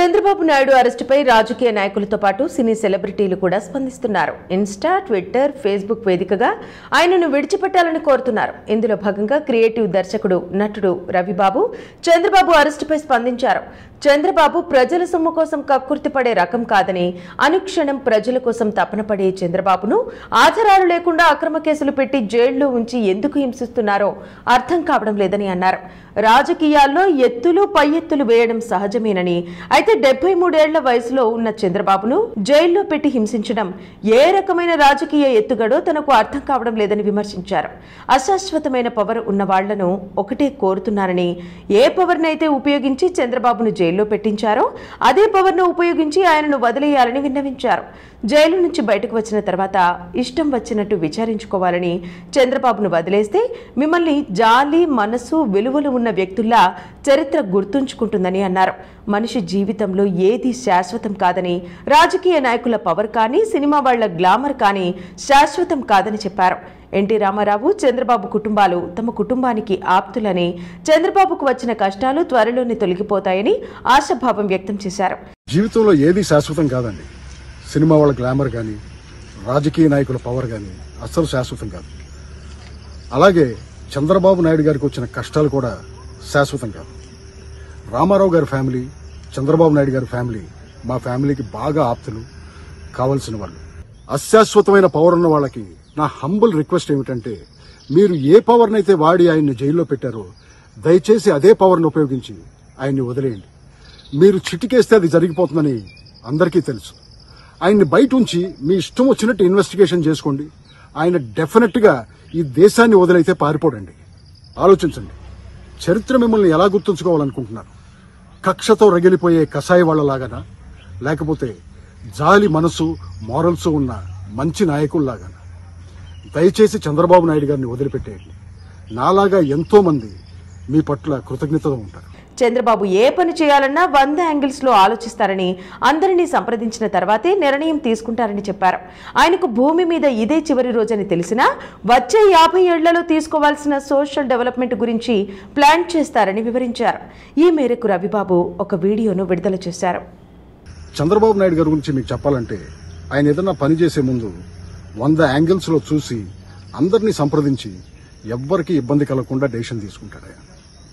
చంద్రబాబు నాయుడు అరెస్టుపై రాజకీయ నాయకులతో పాటు సినీ సెలబ్రిటీలు కూడా స్పందిస్తున్నారు ఇన్స్టా ట్విట్టర్ ఫేస్బుక్ వేదికగా ఆయనను విడిచిపెట్టాలని కోరుతున్నారు ఇందులో భాగంగా క్రియేటివ్ దర్శకుడు నటుడు రవిబాబు చంద్రబాబు అరెస్టుపై స్పందించారు చంద్రబాబు ప్రజల సొమ్ము కోసం కక్కుర్తి పడే రకం కాదని అనుక్షణం ప్రజల కోసం తపన పడే చంద్రబాబును ఆధారాలు లేకుండా అక్రమ కేసులు పెట్టి జైల్లో ఉంచి ఎందుకు హింసిస్తున్నారో అర్థం కావడం లేదని అన్నారు రాజకీయాల్లో ఎత్తులు పై ఎత్తులు వేయడం సహజమేనని అయితే డెబ్బై మూడేళ్ల వయసులో ఉన్న చంద్రబాబును జైల్లో పెట్టి హింసించడం ఏ రకమైన రాజకీయ ఎత్తుగడో తనకు అర్థం కావడం లేదని విమర్శించారు అశాశ్వతమైన పవర్ ఉన్న వాళ్లను ఒకటే కోరుతున్నారని ఏ పవర్నైతే ఉపయోగించి చంద్రబాబును జైల్లో పెట్టించారో అదే పవర్ను ఉపయోగించి ఆయనను వదిలేయాలని విన్నవించారు జైలు నుంచి బయటకు వచ్చిన తర్వాత ఇష్టం వచ్చినట్టు విచారించుకోవాలని చంద్రబాబును వదిలేస్తే మిమ్మల్ని జాలి మనసు విలువలు ఉన్న వ్యక్తుల్లా చరిత్ర గుర్తుంచుకుంటుందని అన్నారు మనిషి జీవితంలో ఏది శాశ్వతం కాదని రాజకీయ నాయకుల పవర్ కానీ సినిమా వాళ్ల గ్లామర్ కానీ శాశ్వతం కాదని చెప్పారు ఎన్టీ రామారావు చంద్రబాబు కుటుంబాలు తమ కుటుంబానికి ఆప్తులని చంద్రబాబుకు వచ్చిన కష్టాలు త్వరలోనే తొలగిపోతాయని ఆశాభావం వ్యక్తం చేశారు జీవితంలో ఏది శాశ్వతం కాదండి సినిమా వాళ్ళ గ్లామర్ కానీ రాజకీయ నాయకుల పవర్ కానీ అస్సలు శాశ్వతం కాదు అలాగే చంద్రబాబు నాయుడు గారికి వచ్చిన కష్టాలు కూడా శాశ్వతం కాదు రామారావు గారి ఫ్యామిలీ చంద్రబాబు నాయుడు గారి ఫ్యామిలీ మా ఫ్యామిలీకి బాగా ఆప్తులు కావలసిన వాళ్ళు అశాశ్వతమైన పవర్ ఉన్న వాళ్ళకి నా హంబుల్ రిక్వెస్ట్ ఏమిటంటే మీరు ఏ పవర్నైతే వాడి ఆయన్ని జైల్లో పెట్టారో దయచేసి అదే పవర్ను ఉపయోగించి ఆయన్ని వదిలేయండి మీరు చిటికేస్తే అది జరిగిపోతుందని అందరికీ తెలుసు ఆయన్ని బయట ఉంచి మీ ఇష్టం వచ్చినట్టు ఇన్వెస్టిగేషన్ చేసుకోండి ఆయన డెఫినెట్ గా ఈ దేశాన్ని వదిలైతే పారిపోడండి ఆలోచించండి చరిత్ర మిమ్మల్ని ఎలా గుర్తుంచుకోవాలనుకుంటున్నారు కక్షతో రగిలిపోయే కషాయ వాళ్ళలాగానా లేకపోతే జాలి మనసు మారల్స్ ఉన్న మంచి నాయకుల్లాగానా దయచేసి చంద్రబాబు నాయుడు గారిని వదిలిపెట్టేయండి నాలాగా ఎంతో మంది మీ పట్ల కృతజ్ఞతతో ఉంటారు చంద్రబాబు ఏ పని చేయాలన్నా వంద యాంగిల్స్ లో ఆలోచిస్తారని అందరినీ సంప్రదించిన తర్వాతే నిర్ణయం తీసుకుంటారని చెప్పారు ఆయనకు భూమి మీద ఇదే చివరి రోజని తెలిసినా వచ్చే యాభై ఏళ్లలో తీసుకోవాల్సిన సోషల్ డెవలప్మెంట్ గురించి ప్లాన్ చేస్తారని వివరించారు ఈ మేరకు రవిబాబు ఒక వీడియోను విడుదల చేశారు చంద్రబాబు నాయుడు గారి గురించి మీకు చెప్పాలంటే ఆయన ఏదైనా పని చేసే ముందు వంద యాంగిల్స్ లో చూసి అందరినీ సంప్రదించి ఎవ్వరికి ఇబ్బంది కలగకుండా డెసిషన్ తీసుకుంటాడు ఆయన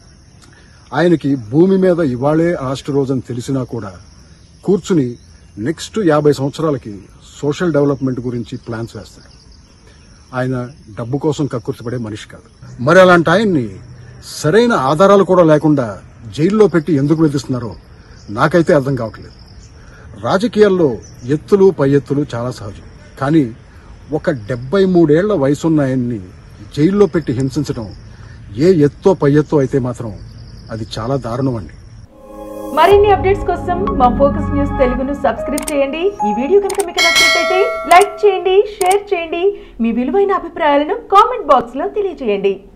ఆయనకి భూమి మీద ఇవాళే లాస్ట్ రోజని తెలిసినా కూడా కూర్చుని నెక్స్ట్ యాభై సంవత్సరాలకి సోషల్ డెవలప్మెంట్ గురించి ప్లాన్స్ వేస్తాడు ఆయన డబ్బు కోసం కక్కుర్తిపడే మనిషి కాదు మరి అలాంటి ఆయన్ని సరైన ఆధారాలు కూడా లేకుండా జైల్లో పెట్టి ఎందుకు వేధిస్తున్నారో నాకైతే అర్థం కావట్లేదు రాజకీయాల్లో ఎత్తులు పై ఎత్తులు చాలా సహజం కానీ ఒక డెబ్బై మూడేళ్ల వయసున్న ఆయన్ని జైల్లో పెట్టి హింసించడం ఏ ఎత్తో పై ఎత్తో అయితే మాత్రం అది చాలా దారుణం అండి మరిన్ని అప్డేట్స్ కోసం మా ఫోకస్ న్యూస్ తెలుగును సబ్స్క్రైబ్ చేయండి ఈ వీడియో కనుక మీకు నచ్చినట్లయితే లైక్ చేయండి షేర్ చేయండి మీ విలువైన అభిప్రాయాలను కామెంట్ బాక్స్ లో తెలియజేయండి